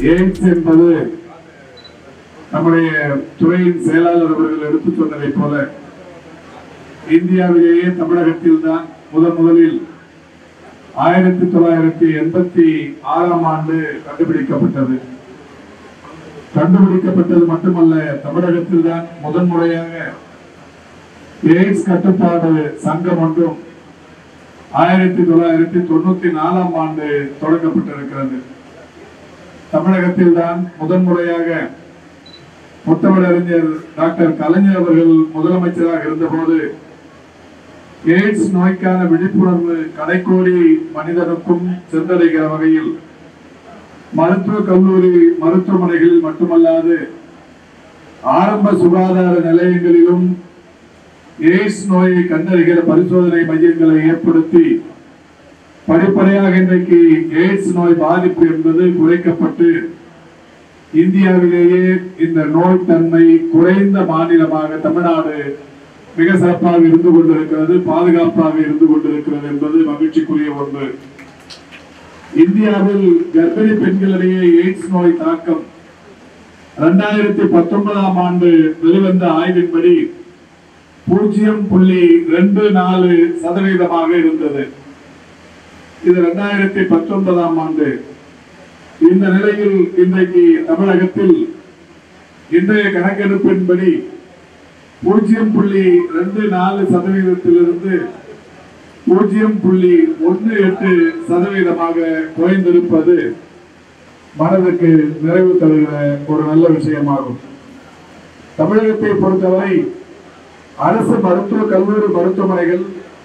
AIIMS என்பது நம்முடைய துறையின் செயலாளர் அவர்கள் எடுத்து சொன்னதைப் போல இந்தியாவிலேயே தமிழகத்தில் தான் முதன் முதலில் ஆயிரத்தி தொள்ளாயிரத்தி எண்பத்தி ஆறாம் ஆண்டு கண்டுபிடிக்கப்பட்டது கண்டுபிடிக்கப்பட்டது மட்டுமல்ல தமிழகத்தில் தான் முதன் முறையாக எய்ட்ஸ் கட்டுப்பாடு சங்கம் ஒன்றும் ஆயிரத்தி தொள்ளாயிரத்தி தொண்ணூத்தி நாலாம் ஆண்டு தொடங்கப்பட்டிருக்கிறது தமிழகத்தில் தான் முதன்முறையாக முத்தமிழறிஞர் டாக்டர் கலைஞர் அவர்கள் முதலமைச்சராக இருந்தபோது எய்ட்ஸ் நோய்க்கான விழிப்புணர்வு கடைக்கோடி மனிதனுக்கும் சென்றடைகிற வகையில் மருத்துவ கல்லூரி மருத்துவமனைகளில் மட்டுமல்லாது ஆரம்ப சுகாதார நிலையங்களிலும் எய்ட்ஸ் நோயை கண்டறிகிற பரிசோதனை மையங்களை ஏற்படுத்தி படிப்படியாக இன்றைக்கு எய்ட்ஸ் நோய் பாதிப்பு என்பது குறைக்கப்பட்டு இந்தியாவிலேயே இந்த நோய் தன்மை குறைந்த மாநிலமாக தமிழ்நாடு மிக சிறப்பாக இருந்து கொண்டிருக்கிறது பாதுகாப்பாக இருந்து கொண்டிருக்கிறது என்பது மகிழ்ச்சிக்குரிய ஒன்று இந்தியாவில் கர்ப்பிணி பெண்களிடையே எய்ட்ஸ் நோய் தாக்கம் இரண்டாயிரத்தி பத்தொன்பதாம் ஆண்டு வெளிவந்த ஆய்வின்படி பூஜ்ஜியம் புள்ளி ரெண்டு நாலு சதவீதமாக இருந்தது இது இரண்டாயிரத்தி பத்தொன்பதாம் ஆண்டு இந்த நிலையில் இன்றைக்கு தமிழகத்தில் இன்றைய கணக்கெடுப்பின்படி பூஜ்ஜியம் புள்ளி ரெண்டு நாலு சதவீதத்திலிருந்து பூஜ்ஜியம் புள்ளி ஒன்று எட்டு சதவீதமாக குறைந்திருப்பது மனதுக்கு நிறைவு தருகிற ஒரு நல்ல விஷயமாகும் தமிழகத்தை பொறுத்தவரை அரசு மருத்துவ கல்லூரி மருத்துவமனைகள்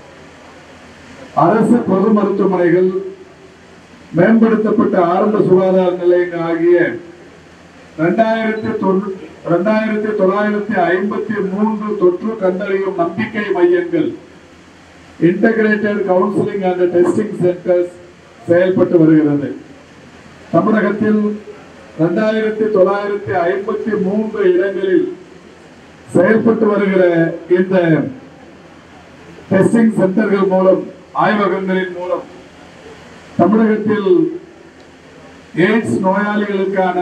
அரசு பொது மருத்துவமனைகள் மேம்படுத்தப்பட்ட ஆரம்ப சுகாதார நிலையங்கள் ஆகிய இரண்டாயிரத்தி இரண்டாயிரத்தி தொள்ளாயிரத்தி ஐம்பத்தி மூன்று தொற்று கண்டறியும் நம்பிக்கை மையங்கள் integrated counselling and testing centres செயல்பட்டு வருகிறது தமிழகத்தில் இரண்டாயிரத்தி தொள்ளாயிரத்தி ஐம்பத்தி மூன்று இடங்களில் செயல்பட்டு வருகிற இந்த டெஸ்டிங் சென்டர்கள் மூலம் ஆய்வகங்களின் மூலம் தமிழகத்தில் எய்ட்ஸ் நோயாளிகளுக்கான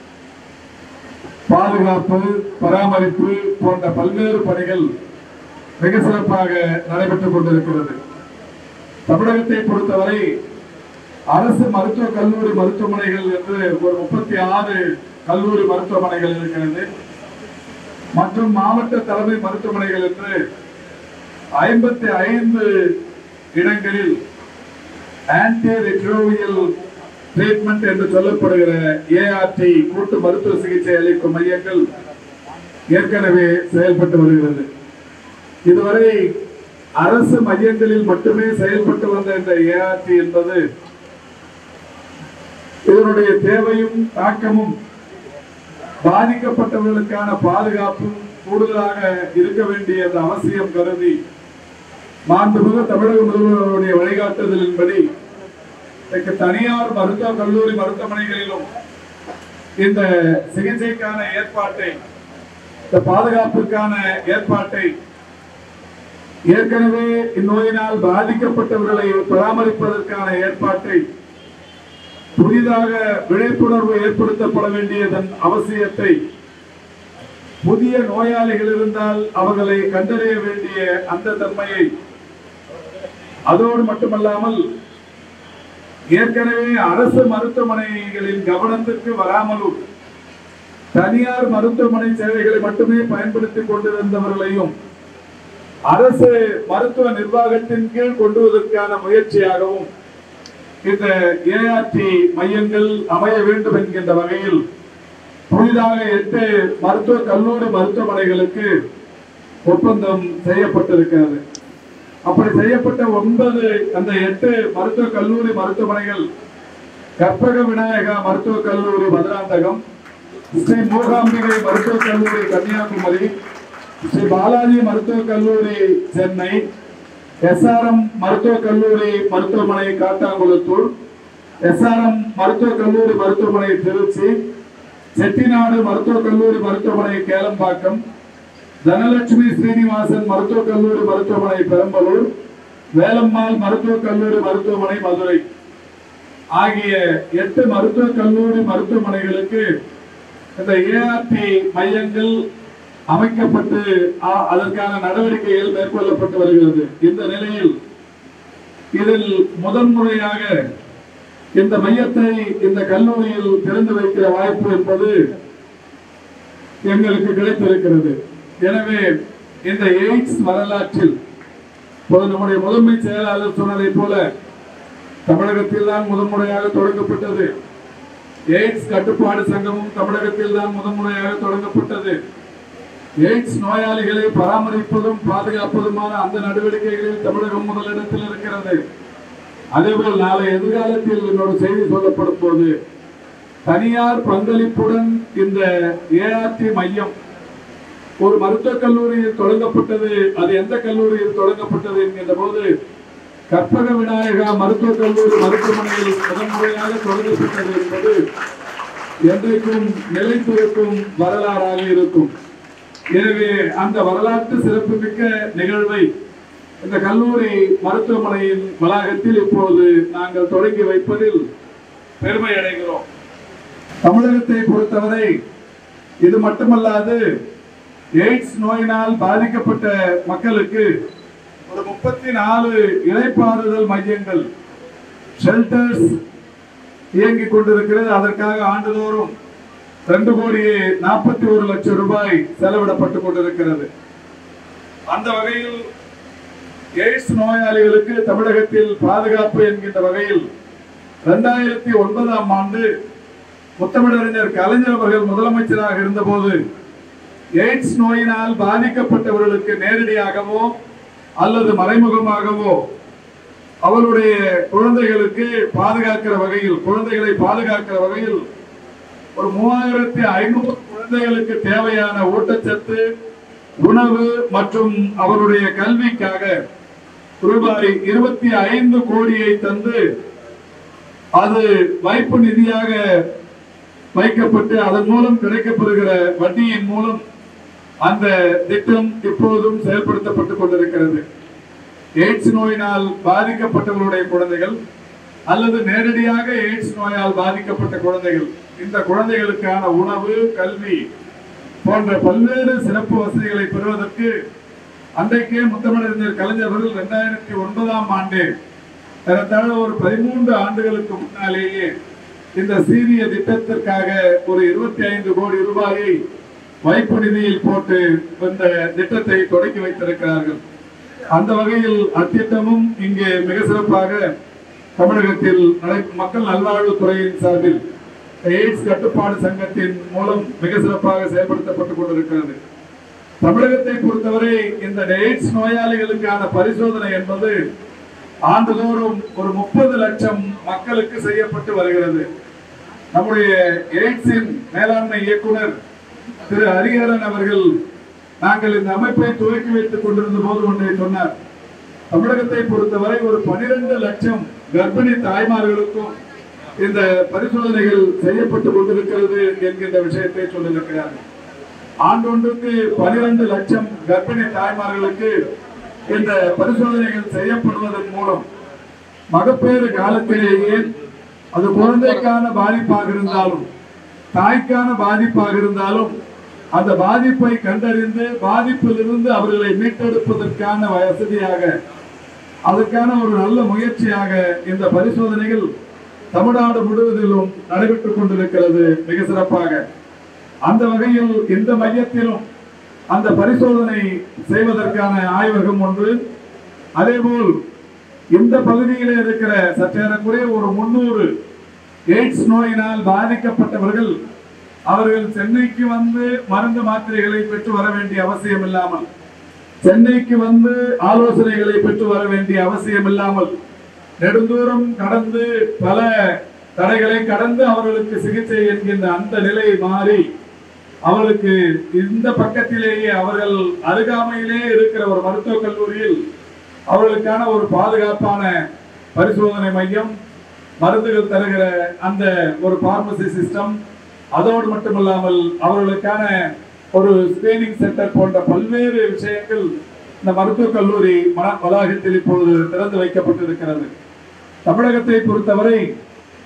பாதுகாப்பு பராமரிப்பு போன்ற பல்வேறு பணிகள் மிக சிறப்பாக நடைபெற்றுக் கொண்டிருக்கிறது தமிழகத்தை பொறுத்தவரை அரசு மருத்துவக் கல்லூரி மருத்துவமனைகள் என்று ஒரு முப்பத்தி ஆறு கல்லூரி மருத்துவமனைகள் இருக்கிறது மற்றும் மாவட்ட தலைமை மருத்துவமனைகள் என்று ஐம்பத்தி ஐந்து இடங்களில் ஆன்டி ரெட்ரோவியல் ட்ரீட்மெண்ட் என்று சொல்லப்படுகிற ஏஆர்டி கூட்டு மருத்துவ சிகிச்சை அளிக்கும் மையங்கள் ஏற்கனவே செயல்பட்டு வருகிறது இதுவரை அரசு மையங்களில் மட்டுமே செயல்பட்டு வந்த இந்த ஏஆர்டி என்பது இதனுடைய தேவையும் தாக்கமும் பாதிக்கப்பட்டவர்களுக்கான பாதுகாப்பும் கூடுதலாக இருக்க வேண்டிய அந்த அவசியம் கருதி மாண்புமிகு தமிழக முதல்வருடைய வழிகாட்டுதலின்படி இன்றைக்கு தனியார் மருத்துவ கல்லூரி மருத்துவமனைகளிலும் இந்த சிகிச்சைக்கான ஏற்பாட்டை இந்த பாதுகாப்பிற்கான ஏற்பாட்டை ஏற்கனவே இந்நோயினால் பாதிக்கப்பட்டவர்களை பராமரிப்பதற்கான ஏற்பாட்டை புதிதாக விழிப்புணர்வு ஏற்படுத்தப்பட வேண்டியதன் அவசியத்தை புதிய நோயாளிகள் இருந்தால் அவர்களை கண்டறிய வேண்டிய அந்த தன்மையை அதோடு மட்டுமல்லாமல் ஏற்கனவே அரசு மருத்துவமனைகளின் கவனத்திற்கு வராமலும் தனியார் மருத்துவமனை சேவைகளை மட்டுமே பயன்படுத்திக் கொண்டிருந்தவர்களையும் அரசு மருத்துவ நிர்வாகத்தின் கீழ் கொண்டுவதற்கான முயற்சியாகவும் இந்த ஏஆர்டி மையங்கள் அமைய வேண்டும் என்கின்ற வகையில் புதிதாக எட்டு மருத்துவ கல்லூரி மருத்துவமனைகளுக்கு ஒப்பந்தம் செய்யப்பட்டிருக்கிறது அப்படி செய்யப்பட்ட ஒன்பது அந்த எட்டு மருத்துவ கல்லூரி மருத்துவமனைகள் கற்பக விநாயகா மருத்துவக் கல்லூரி மதுராந்தகம் ஸ்ரீ மூகாம்பிகை மருத்துவக் கல்லூரி கன்னியாகுமரி ஸ்ரீ பாலாஜி மருத்துவக் கல்லூரி சென்னை எஸ்ஆர்எம் மருத்துவக் கல்லூரி மருத்துவமனை காட்டாங்குளத்தூர் எஸ்ஆர்எம் மருத்துவக் கல்லூரி மருத்துவமனை திருச்சி செட்டிநாடு மருத்துவக் கல்லூரி மருத்துவமனை கேளம்பாக்கம் தனலட்சுமி ஸ்ரீனிவாசன் மருத்துவக் கல்லூரி மருத்துவமனை பெரம்பலூர் வேலம்மாள் மருத்துவக் கல்லூரி மருத்துவமனை மதுரை ஆகிய எட்டு மருத்துவக் கல்லூரி மருத்துவமனைகளுக்கு இந்த ஏஆர்டி மையங்கள் அமைக்கப்பட்டு அ- அதற்கான நடவடிக்கைகள் மேற்கொள்ளப்பட்டு வருகிறது இந்த நிலையில் இதில் முதன்முறையாக இந்த மையத்தை இந்த கல்லூரியில் திறந்து வைக்கிற வாய்ப்பு என்பது எங்களுக்கு கிடைத்திருக்கிறது எனவே இந்த எய்ட்ஸ் வரலாற்றில் இப்போது நம்முடைய முதன்மை செயலாளர் சொன்னதை போல தமிழகத்தில் தான் முதன்முறையாக தொடங்கப்பட்டது எய்ட்ஸ் கட்டுப்பாடு சங்கமும் தமிழகத்தில் தான் முதன்முறையாக தொடங்கப்பட்டது எய்ட்ஸ் நோயாளிகளை பராமரிப்பதும் பாதுகாப்பதுமான அந்த நடவடிக்கைகளில் தமிழகம் முதலிடத்தில் இருக்கிறது அதேபோல் நாளை எதிர்காலத்தில் என்னோட செய்தி சொல்லப்படும் போது தனியார் பங்களிப்புடன் இந்த ஏஆர்டி மையம் ஒரு மருத்துவக் கல்லூரியில் தொடங்கப்பட்டது அது எந்த கல்லூரியில் தொடங்கப்பட்டது என்கின்ற போது கற்பக விநாயகா மருத்துவக் கல்லூரி மருத்துவமனையில் முதன்முறையாக தொடங்கப்பட்டது என்பது என்றைக்கும் நிலைத்திருக்கும் வரலாறாக இருக்கும் எனவே அந்த வரலாற்று சிறப்புமிக்க நிகழ்வை இந்த கல்லூரி மருத்துவமனையின் வளாகத்தில் இப்போது நாங்கள் தொடங்கி வைப்பதில் பெருமை அடைகிறோம் தமிழகத்தை பொறுத்தவரை இது மட்டுமல்லாது எய்ட்ஸ் நோயினால் பாதிக்கப்பட்ட மக்களுக்கு ஒரு முப்பத்தி நாலு இளைப்பாறுதல் மையங்கள் ஷெல்டர்ஸ் இயங்கிக் கொண்டிருக்கிறது அதற்காக ஆண்டுதோறும் ரெண்டு கோடியே நாற்பத்தி ஒரு லட்சம் ரூபாய் செலவிடப்பட்டுக் கொண்டிருக்கிறது அந்த வகையில் எய்ட்ஸ் நோயாளிகளுக்கு தமிழகத்தில் பாதுகாப்பு என்கின்ற வகையில் இரண்டாயிரத்தி ஒன்பதாம் ஆண்டு முத்தமிழறிஞர் கலைஞர் அவர்கள் முதலமைச்சராக இருந்தபோது எய்ட்ஸ் நோயினால் பாதிக்கப்பட்டவர்களுக்கு நேரடியாகவோ அல்லது மறைமுகமாகவோ அவருடைய குழந்தைகளுக்கு பாதுகாக்கிற வகையில் குழந்தைகளை பாதுகாக்கிற வகையில் ஒரு மூவாயிரத்தி ஐநூறு குழந்தைகளுக்கு தேவையான ஊட்டச்சத்து உணவு மற்றும் அவருடைய கல்விக்காக ரூபாய் இருபத்தி ஐந்து கோடியை தந்து அது வைப்பு நிதியாக வைக்கப்பட்டு அதன் மூலம் கிடைக்கப்பெறுகிற வட்டியின் மூலம் அந்த திட்டம் இப்போதும் செயல்படுத்தப்பட்டுக் கொண்டிருக்கிறது எய்ட்ஸ் நோயினால் பாதிக்கப்பட்டவர்களுடைய குழந்தைகள் அல்லது நேரடியாக எய்ட்ஸ் நோயால் பாதிக்கப்பட்ட குழந்தைகள் இந்த குழந்தைகளுக்கான உணவு கல்வி போன்ற பல்வேறு சிறப்பு வசதிகளை பெறுவதற்கு அன்றைக்கே முத்தமிழறிஞர் கலைஞர் அவர்கள் இரண்டாயிரத்தி ஒன்பதாம் ஆண்டு ஏறத்தாழ ஒரு பதிமூன்று ஆண்டுகளுக்கு முன்னாலேயே இந்த சீரிய திட்டத்திற்காக ஒரு இருபத்தி ஐந்து கோடி ரூபாயை வைப்பு நிதியில் போட்டு இந்த திட்டத்தை தொடங்கி வைத்திருக்கிறார்கள் அந்த வகையில் அத்திட்டமும் இங்கே மிக சிறப்பாக தமிழகத்தில் நடை மக்கள் நல்வாழ்வுத்துறையின் சார்பில் எய்ட்ஸ் கட்டுப்பாடு சங்கத்தின் மூலம் மிக சிறப்பாக செயல்படுத்தப்பட்டுக் கொண்டிருக்கிறது தமிழகத்தை பொறுத்தவரை இந்த எய்ட்ஸ் நோயாளிகளுக்கான பரிசோதனை என்பது ஆண்டுதோறும் ஒரு முப்பது லட்சம் மக்களுக்கு செய்யப்பட்டு வருகிறது நம்முடைய எய்ட்ஸின் மேலாண்மை இயக்குனர் திரு ஹரிஹரன் அவர்கள் நாங்கள் இந்த அமைப்பை துவக்கி வைத்துக் கொண்டிருந்த போது ஒன்றை சொன்னார் தமிழகத்தை பொறுத்தவரை ஒரு பனிரெண்டு லட்சம் கர்ப்பிணி தாய்மார்களுக்கும் இந்த பரிசோதனைகள் செய்யப்பட்டு கொண்டிருக்கிறது என்கின்ற விஷயத்தை சொல்லியிருக்கிறார்கள் ஆண்டொன்றுக்கு பனிரெண்டு லட்சம் கர்ப்பிணி தாய்மார்களுக்கு இந்த பரிசோதனைகள் செய்யப்படுவதன் மூலம் மகப்பேறு காலத்திலேயே அது குழந்தைக்கான பாதிப்பாக இருந்தாலும் தாய்க்கான பாதிப்பாக இருந்தாலும் அந்த பாதிப்பை கண்டறிந்து பாதிப்பிலிருந்து அவர்களை மீட்டெடுப்பதற்கான வசதியாக அதற்கான ஒரு நல்ல முயற்சியாக இந்த பரிசோதனைகள் தமிழ்நாடு முழுவதிலும் நடைபெற்றுக் கொண்டிருக்கிறது மிக சிறப்பாக அந்த வகையில் இந்த மையத்திலும் அந்த பரிசோதனை செய்வதற்கான ஆய்வகம் ஒன்று அதேபோல் இந்த பகுதியிலே இருக்கிற சற்றேறக்குறைய ஒரு முன்னூறு எய்ட்ஸ் நோயினால் பாதிக்கப்பட்டவர்கள் அவர்கள் சென்னைக்கு வந்து மருந்து மாத்திரைகளை பெற்று வர வேண்டிய அவசியம் இல்லாமல் சென்னைக்கு வந்து ஆலோசனைகளை பெற்று வர வேண்டிய அவசியம் இல்லாமல் நெடுந்தூரம் கடந்து பல தடைகளை கடந்து அவர்களுக்கு சிகிச்சை என்கின்ற அந்த நிலை மாறி அவர்களுக்கு இந்த பக்கத்திலேயே அவர்கள் அருகாமையிலே இருக்கிற ஒரு மருத்துவக் கல்லூரியில் அவர்களுக்கான ஒரு பாதுகாப்பான பரிசோதனை மையம் மருந்துகள் தருகிற அந்த ஒரு பார்மசி சிஸ்டம் அதோடு மட்டுமல்லாமல் அவர்களுக்கான ஒரு ஸ்கிரீனிங் சென்டர் போன்ற பல்வேறு விஷயங்கள் இந்த மருத்துவக் கல்லூரி மன வளாகத்தில் இப்பொழுது திறந்து வைக்கப்பட்டிருக்கிறது தமிழகத்தை பொறுத்தவரை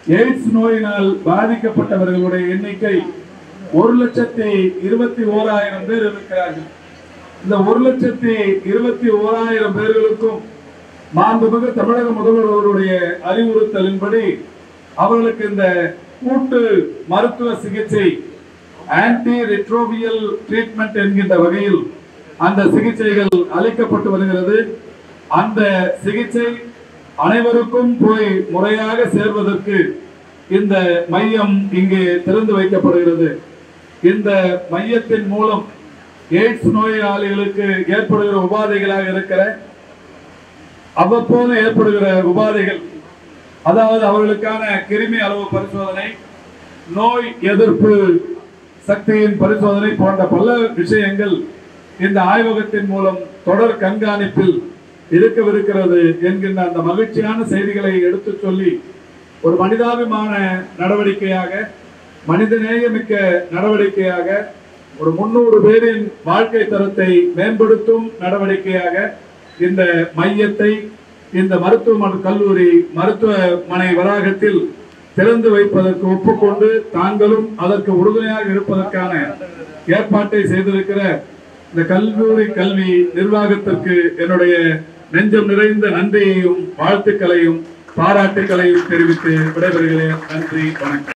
எய்ட்ஸ் நோயினால் பாதிக்கப்பட்டவர்களுடைய எண்ணிக்கை ஒரு லட்சத்தி இருபத்தி ஓராயிரம் பேர் இருக்கிறார்கள் இந்த ஒரு லட்சத்தி இருபத்தி ஓராயிரம் பேர்களுக்கும் மாண்புமிகு தமிழக முதல்வர் அவருடைய அறிவுறுத்தலின்படி அவர்களுக்கு இந்த கூட்டு மருத்துவ சிகிச்சை ஆன்டி ரெட்ரோவியல் ட்ரீட்மெண்ட் என்கின்ற வகையில் அந்த சிகிச்சைகள் அளிக்கப்பட்டு வருகிறது அந்த சிகிச்சை அனைவருக்கும் போய் முறையாக சேர்வதற்கு இந்த மையம் இங்கே திறந்து வைக்கப்படுகிறது இந்த மையத்தின் மூலம் எய்ட்ஸ் நோயாளிகளுக்கு ஏற்படுகிற உபாதைகளாக இருக்கிற அவ்வப்போது ஏற்படுகிற உபாதைகள் அதாவது அவர்களுக்கான கிருமி அளவு பரிசோதனை நோய் எதிர்ப்பு சக்தியின் பரிசோதனை போன்ற பல விஷயங்கள் இந்த ஆய்வகத்தின் மூலம் தொடர் கண்காணிப்பில் இருக்கவிருக்கிறது என்கின்ற அந்த மகிழ்ச்சியான செய்திகளை எடுத்துச் சொல்லி ஒரு மனிதாபிமான நடவடிக்கையாக மனிதநேயமிக்க நடவடிக்கையாக ஒரு முன்னூறு பேரின் வாழ்க்கை தரத்தை மேம்படுத்தும் நடவடிக்கையாக இந்த மையத்தை இந்த மருத்துவமனை கல்லூரி மருத்துவமனை வளாகத்தில் திறந்து வைப்பதற்கு ஒப்புக்கொண்டு தாங்களும் அதற்கு உறுதுணையாக இருப்பதற்கான ஏற்பாட்டை செய்திருக்கிற இந்த கல்லூரி கல்வி நிர்வாகத்திற்கு என்னுடைய நெஞ்சம் நிறைந்த நன்றியையும் வாழ்த்துக்களையும் பாராட்டுக்களையும் தெரிவித்து விடைபெறுகிறேன் நன்றி வணக்கம்